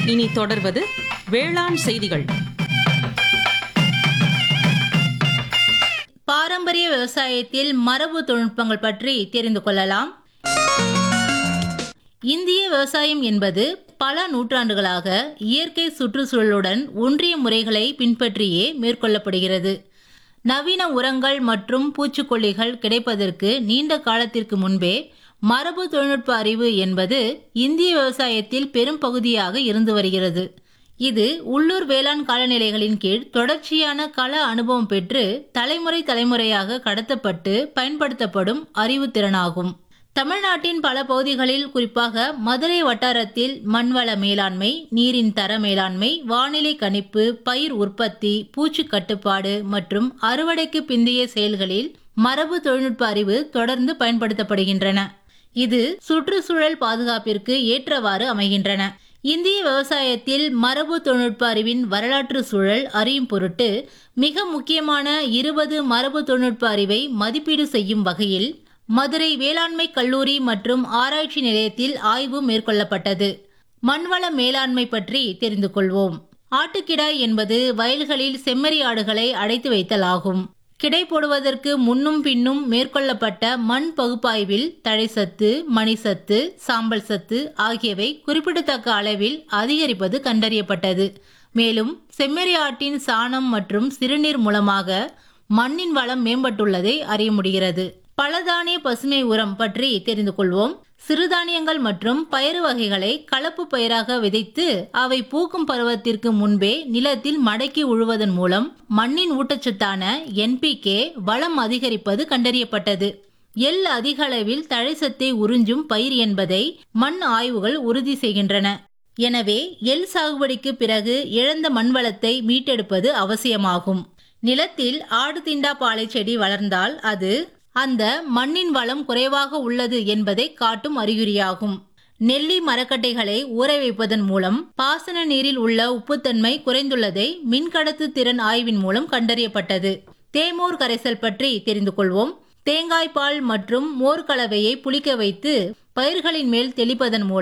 இனி தொடர்வது வேளாண் செய்திகள் பாரம்பரிய விவசாயத்தில் மரபு தொழில்நுட்பங்கள் பற்றி தெரிந்து கொள்ளலாம் இந்திய விவசாயம் என்பது பல நூற்றாண்டுகளாக இயற்கை சுற்றுச்சூழலுடன் ஒன்றிய முறைகளை பின்பற்றியே மேற்கொள்ளப்படுகிறது நவீன உரங்கள் மற்றும் பூச்சிக்கொல்லிகள் கிடைப்பதற்கு நீண்ட காலத்திற்கு முன்பே மரபு தொழில்நுட்ப அறிவு என்பது இந்திய விவசாயத்தில் பெரும் பகுதியாக இருந்து வருகிறது இது உள்ளூர் வேளாண் காலநிலைகளின் கீழ் தொடர்ச்சியான கள அனுபவம் பெற்று தலைமுறை தலைமுறையாக கடத்தப்பட்டு பயன்படுத்தப்படும் அறிவுத்திறனாகும் தமிழ்நாட்டின் பல பகுதிகளில் குறிப்பாக மதுரை வட்டாரத்தில் மண்வள மேலாண்மை நீரின் தர மேலாண்மை வானிலை கணிப்பு பயிர் உற்பத்தி பூச்சி கட்டுப்பாடு மற்றும் அறுவடைக்கு பிந்தைய செயல்களில் மரபு தொழில்நுட்ப அறிவு தொடர்ந்து பயன்படுத்தப்படுகின்றன இது சுற்றுச்சூழல் பாதுகாப்பிற்கு ஏற்றவாறு அமைகின்றன இந்திய விவசாயத்தில் மரபு தொழில்நுட்ப அறிவின் வரலாற்று சூழல் அறியும் பொருட்டு மிக முக்கியமான இருபது மரபு தொழில்நுட்ப அறிவை மதிப்பீடு செய்யும் வகையில் மதுரை வேளாண்மை கல்லூரி மற்றும் ஆராய்ச்சி நிலையத்தில் ஆய்வு மேற்கொள்ளப்பட்டது மண்வள மேலாண்மை பற்றி தெரிந்து கொள்வோம் ஆட்டுக்கிடாய் என்பது வயல்களில் செம்மறி ஆடுகளை அடைத்து வைத்தல் ஆகும் கிடை போடுவதற்கு முன்னும் பின்னும் மேற்கொள்ளப்பட்ட மண் பகுப்பாய்வில் தழைச்சத்து மணிசத்து சாம்பல் சத்து ஆகியவை குறிப்பிடத்தக்க அளவில் அதிகரிப்பது கண்டறியப்பட்டது மேலும் செம்மறி ஆட்டின் சாணம் மற்றும் சிறுநீர் மூலமாக மண்ணின் வளம் மேம்பட்டுள்ளதை அறிய முடிகிறது பலதானிய பசுமை உரம் பற்றி தெரிந்து கொள்வோம் சிறுதானியங்கள் மற்றும் பயறு வகைகளை கலப்பு பயிராக விதைத்து அவை பூக்கும் பருவத்திற்கு முன்பே நிலத்தில் மடக்கி உழுவதன் மூலம் மண்ணின் ஊட்டச்சத்தான என்பிகே வளம் அதிகரிப்பது கண்டறியப்பட்டது எள் அதிக அளவில் தழைச்சத்தை உறிஞ்சும் பயிர் என்பதை மண் ஆய்வுகள் உறுதி செய்கின்றன எனவே எள் சாகுபடிக்கு பிறகு இழந்த மண் வளத்தை மீட்டெடுப்பது அவசியமாகும் நிலத்தில் ஆடு திண்டா பாலை செடி வளர்ந்தால் அது அந்த மண்ணின் வளம் குறைவாக உள்ளது என்பதை காட்டும் அறிகுறியாகும் நெல்லி மரக்கட்டைகளை ஊற வைப்பதன் மூலம் பாசன நீரில் உள்ள உப்புத்தன்மை குறைந்துள்ளதை மின்கடத்து திறன் ஆய்வின் மூலம் கண்டறியப்பட்டது தேமோர் கரைசல் பற்றி தெரிந்து கொள்வோம் தேங்காய் பால் மற்றும் மோர் கலவையை புளிக்க வைத்து பயிர்களின் மேல் தெளிப்பதன் மூலம்